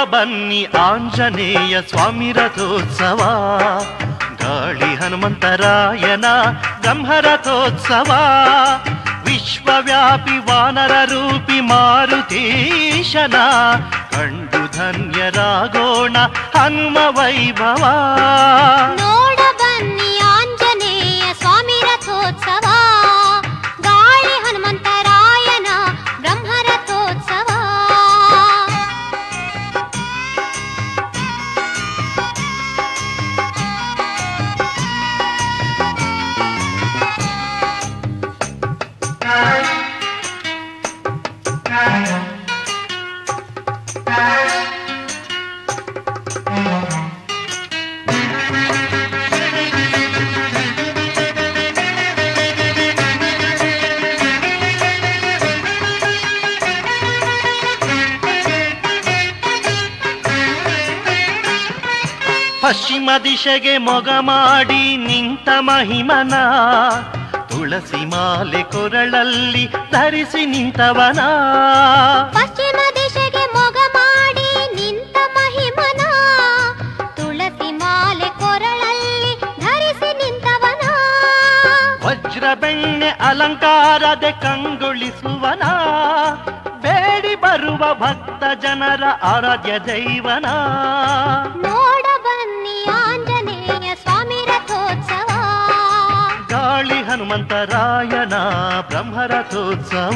ಬನ್ನಿ ಆಂಜನೇಯ ಸ್ವಾಮಿ ರಥೋತ್ಸವ ಗಾಳಿ ಹನುಮಂತರಾಯನ ಬ್ರಹ್ಮರಥೋತ್ಸವ ವಿಶ್ವವ್ಯಾಪಿ ವಾನರ ರೂಪಿ ಮಾರುತೀಶನ ಕಂಡು ಧನ್ಯರಾಗೋಣ ಹನುಮ ವೈಭವ ನೋಡ ಬನ್ನಿ ಆಂಜನೇಯ ಸ್ವಾಮಿ ರಥೋತ್ಸವ ಗಾಳಿ ಹನುಮಂತರಾಯನ ಬ್ರಹ್ಮ ರಥೋತ್ಸವ ಪಶ್ಚಿಮ ದಿಶೆಗೆ ಮೊಗ ಮಾಡಿ ನಿಂತ ಮಹಿಮನ ತುಳಸಿ ಮಾಲೆ ಕೊರಳಲ್ಲಿ ಧರಿಸಿ ನಿಂತವನ ಪಶ್ಚಿಮ ದಿಶೆಗೆ ಮೊಗ ಮಾಡಿ ನಿಂತ ಮಹಿಮನ ತುಳಸಿ ಮಾಲೆ ಕೊರಳಲ್ಲಿ ಧರಿಸಿ ನಿಂತವನ ವಜ್ರ ಬೆಣ್ಣೆ ಅಲಂಕಾರದೆ ಕಂಗೊಳಿಸುವನ ಬೇಡಿ ಬರುವ ಭಕ್ತ ಜನರ ಆರಾಧ್ಯ ದೈವನ ನೋಡ ಬನ್ನಿ ಆಂಜನೇಯ ಸ್ವಾಮಿ ರಥೋತ್ಸವ ಗಾಳಿ ಹನುಮಂತರಾಯನ ಬ್ರಹ್ಮರಥೋತ್ಸವ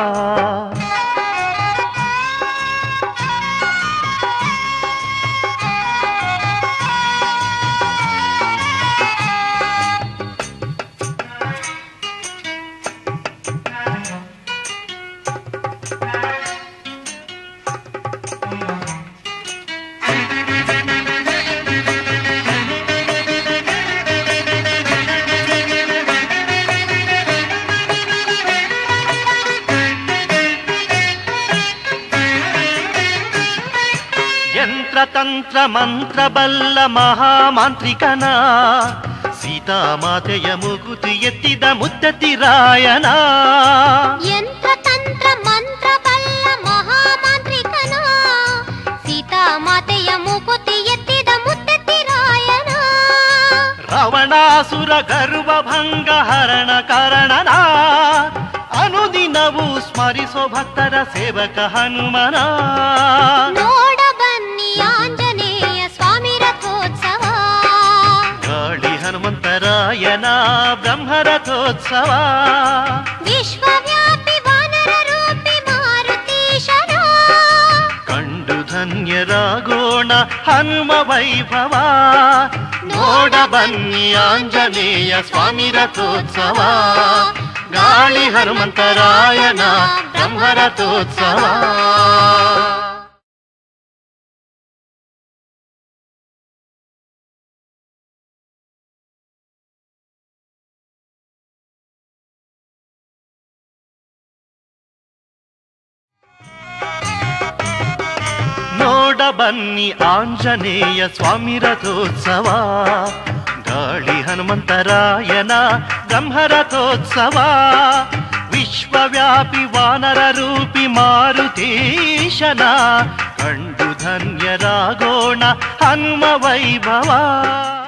ಯಂತ್ರ ತಂತ್ರ ಮಂತ್ರ ಬಲ್ಲ ಮಹಾಮಾಂತ್ರಿಕನ ಸೀತಾಮಾತೆಯ ಮುಗುತಿ ಎತ್ತಿದ ಮುದ್ದತಿರಾಯನ ಯಂತ್ರ ತಂತ್ರ ಮಂತ್ರ ಬಲ್ಲ ಮಹಾಮಾಂತ್ರಿಕನ ಸೀತಾಮಾತೆಯ ಮುಕುತಿ ಎತ್ತಿದ ಮುತ್ತತಿರಾಯನ ರಾವಣಾಸುರ ಗರ್ವ ಭಂಗ ಹರಣ ಕಾರಣನ ಅನುದಿನವೂ ಸ್ಮರಿಸೋ ಭಕ್ತರ ಸೇವಕ ಹನುಮನ ನೋಡ ಬನ್ನಿ ಆಂಜನೇಯ ಸ್ವಾಮಿ ರಥೋತ್ಸವ ಗಾಳಿ ಹನುಮಂತರಾಯನ ಬ್ರಹ್ಮರಥೋತ್ಸವ ವಿಶ್ವವ್ಯಾಪಿ ವಾನರ ರೂಪಿ ಮಾರುತೀಶನ ಕಂಡು ಧನ್ಯರಾಗೋಣ ಹನುಮ ವೈಭವ ನೋಡ ಬನ್ನಿ ಆಂಜನೇಯ ಸ್ವಾಮಿ ರಥೋತ್ಸವ ಗಾಳಿ ಹನುಮಂತರಾಯನ ಬ್ರಹ್ಮರಥೋತ್ಸವ ನೋಡ ಬನ್ನಿ ಆಂಜನೇಯ ಸ್ವಾಮಿ ರಥೋತ್ಸವ ಗಾಳಿ ಹನುಮಂತರಾಯನ ಬ್ರಹ್ಮರಥೋತ್ಸವ ವಿಶ್ವವ್ಯಾಪಿ ವಾನರ ರೂಪಿ ಮಾರುತೀಶನ ಕಂಡು ಧನ್ಯರಾಗೋಣ ಹನುಮ ವೈಭವ